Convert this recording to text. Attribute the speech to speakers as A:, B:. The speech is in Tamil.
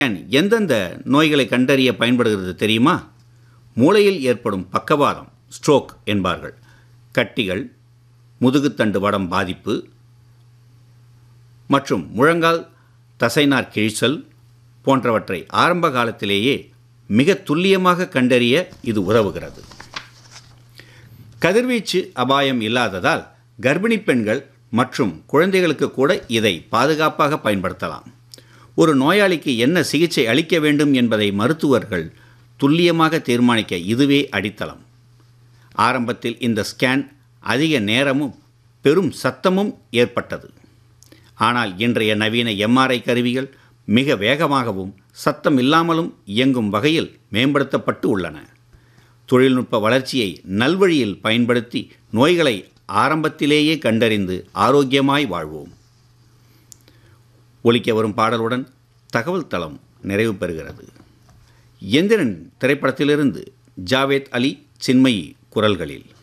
A: ஸ்கேன் எந்தெந்த நோய்களை கண்டறிய பயன்படுகிறது தெரியுமா மூளையில் ஏற்படும் பக்கவாதம் ஸ்ட்ரோக் என்பார்கள் கட்டிகள் முதுகுத்தண்டு வடம் பாதிப்பு மற்றும் முழங்கால் தசைநார் கிழிச்சல் போன்றவற்றை ஆரம்ப காலத்திலேயே மிக துல்லியமாக கண்டறிய இது உதவுகிறது கதிர்வீச்சு அபாயம் இல்லாததால் கர்ப்பிணி பெண்கள் மற்றும் குழந்தைகளுக்கு கூட இதை பாதுகாப்பாக பயன்படுத்தலாம் ஒரு நோயாளிக்கு என்ன சிகிச்சை அளிக்க வேண்டும் என்பதை மருத்துவர்கள் துல்லியமாக தீர்மானிக்க இதுவே அடித்தளம் ஆரம்பத்தில் இந்த ஸ்கேன் அதிக நேரமும் பெரும் சத்தமும் ஏற்பட்டது ஆனால் இன்றைய நவீன எம்ஆர்ஐ கருவிகள் மிக வேகமாகவும் சத்தம் இல்லாமலும் இயங்கும் வகையில் மேம்படுத்தப்பட்டு உள்ளன தொழில்நுட்ப வளர்ச்சியை நல்வழியில் பயன்படுத்தி நோய்களை ஆரம்பத்திலேயே கண்டறிந்து ஆரோக்கியமாய் வாழ்வோம் ஒலிக்க வரும் பாடலுடன் தகவல் தளம் நிறைவு பெறுகிறது எந்திரன் திரைப்படத்திலிருந்து ஜாவேத் அலி சின்மயி குரல்களில்